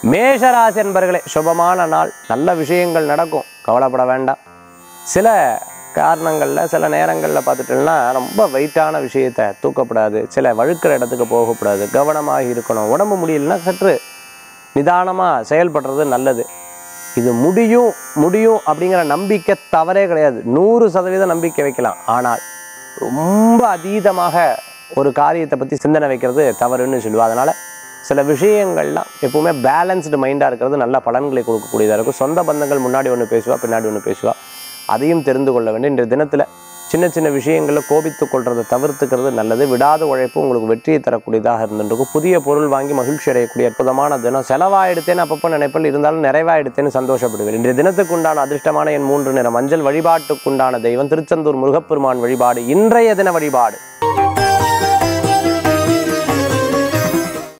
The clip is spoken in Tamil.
மேஷராசி என்பர்களே சுபமான நாள் நல்ல விஷயங்கள் நடக்கும் கவலைப்பட வேண்டாம் சில காரணங்களில் சில நேரங்களில் பார்த்துட்டோம்னா ரொம்ப வெயிட்டான விஷயத்தை தூக்கப்படாது சில வழுக்கிற இடத்துக்கு போகக்கூடாது கவனமாக இருக்கணும் உடம்பு முடியலன்னா சற்று நிதானமாக செயல்படுறது நல்லது இது முடியும் முடியும் அப்படிங்கிற நம்பிக்கை தவறே கிடையாது நூறு சதவீதம் நம்பிக்கை வைக்கலாம் ஆனால் ரொம்ப அதீதமாக ஒரு காரியத்தை பற்றி சிந்தனை வைக்கிறது தவறுன்னு சொல்லுவோம் அதனால் சில விஷயங்கள்லாம் எப்பவுமே பேலன்ஸ்டு மைண்டாக இருக்கிறது நல்ல பலன்களை கொடுக்கக்கூடியதாக இருக்கும் சொந்த பந்தங்கள் முன்னாடி ஒன்று பேசுவா பின்னாடி ஒன்று பேசுவா அதையும் தெரிந்து கொள்ள வேண்டும் இன்றைய தினத்தில் சின்ன சின்ன விஷயங்களில் கோபித்து கொள்றதை தவிர்த்துக்கிறது நல்லது விடாத உழைப்பு உங்களுக்கு வெற்றியை தரக்கூடியதாக இருந்துருக்கும் புதிய பொருள் வாங்கி மகிழ்ச்சி அடையக்கூடிய அற்புதமான தினம் செலவாயிடுத்தேன்னு அப்பப்போ நினைப்பில் இருந்தாலும் நிறைவாயிடுத்தேன்னு சந்தோஷப்படுவேன் இன்றைய தினத்துக்கு உண்டான அதிர்ஷ்டமான என் மூன்று நிறம் மஞ்சள் வழிபாட்டுக்குண்டான தெய்வம் திருச்செந்தூர் முருகப்பெருமான் வழிபாடு இன்றைய தின வழிபாடு